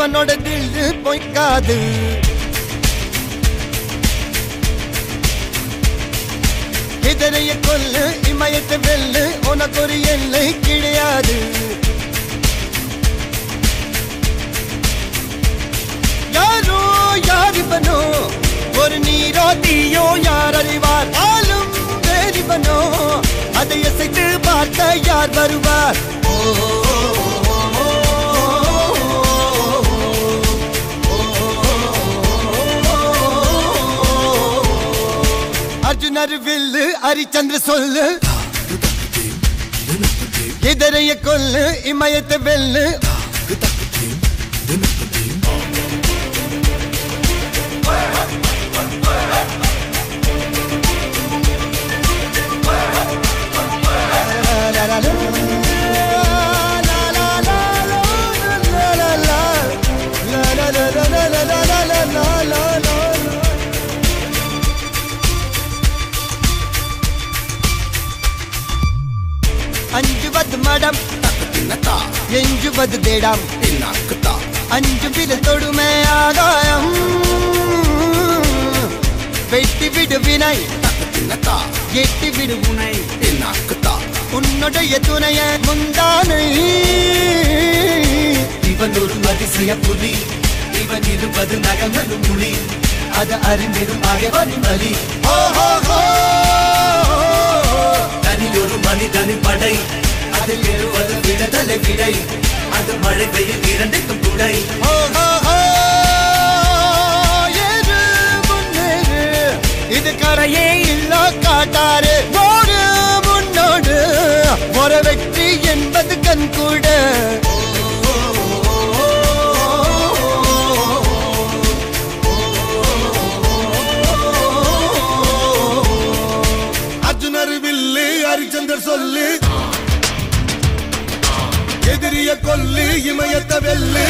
அவனோட தில்லு பொய்க்காது இதனைய கொல்லு இமயத்தை வெல்லு உனக்கு ஒரு எல்லை கிடையாது யாரோ யாரிவனோ ஒரு நீரோ தீயோ யார் அறிவார் ஆளும் வேறிவனோ அதை அசைத்து பார்க்க யார் வருவார் ஓ, அர்ஜுனர் வில்லு ஹரிச்சந்திர சொல்லு இதரைய கொல்லு இமயத்தை வெல்லு அஞ்சுவது மடம் எஞ்சுவது தேடம் அஞ்சு வித தொடுமை ஆகாயம் வெட்டி விடு வினை எட்டி விடு உனை உன்னுடைய துணைய முந்தானை இவன் ஒரு அதிசய புலி இவன் இருபது நகங்களும் புலி அது அறிந்திடும் ஆயவனின் வலி ஓ ஹோ ஹோ தனியொரு மனிதனின் படை அதில் எழுவது விடுதலை விடை அது மழை பெய்யும் இரண்டுக்கும் துணை ஓ ஹோ ஹோ ஏறு முன்னேறு இது கரையே இல்ல காட்டாரு ஓடு முன்னோடு ஒரு வெற்றி என்பது கண் கூட அர்ஜுனர் வில்லு ஹரிச்சந்தர் சொல்லு எதிரிய கொல்லு இமயத்த வெல்லு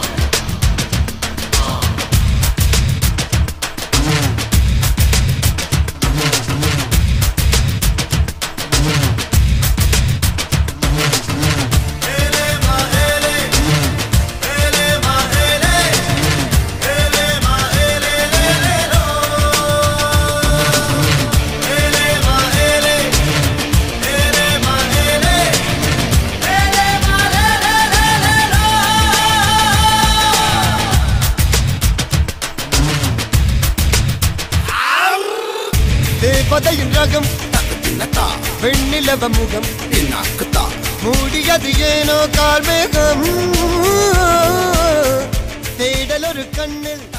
தேவதையின் ரகம் வெண்ணிலவ முகம் மூடியது ஏனோ கார்மேகம் தேடல் ஒரு கண்ணில்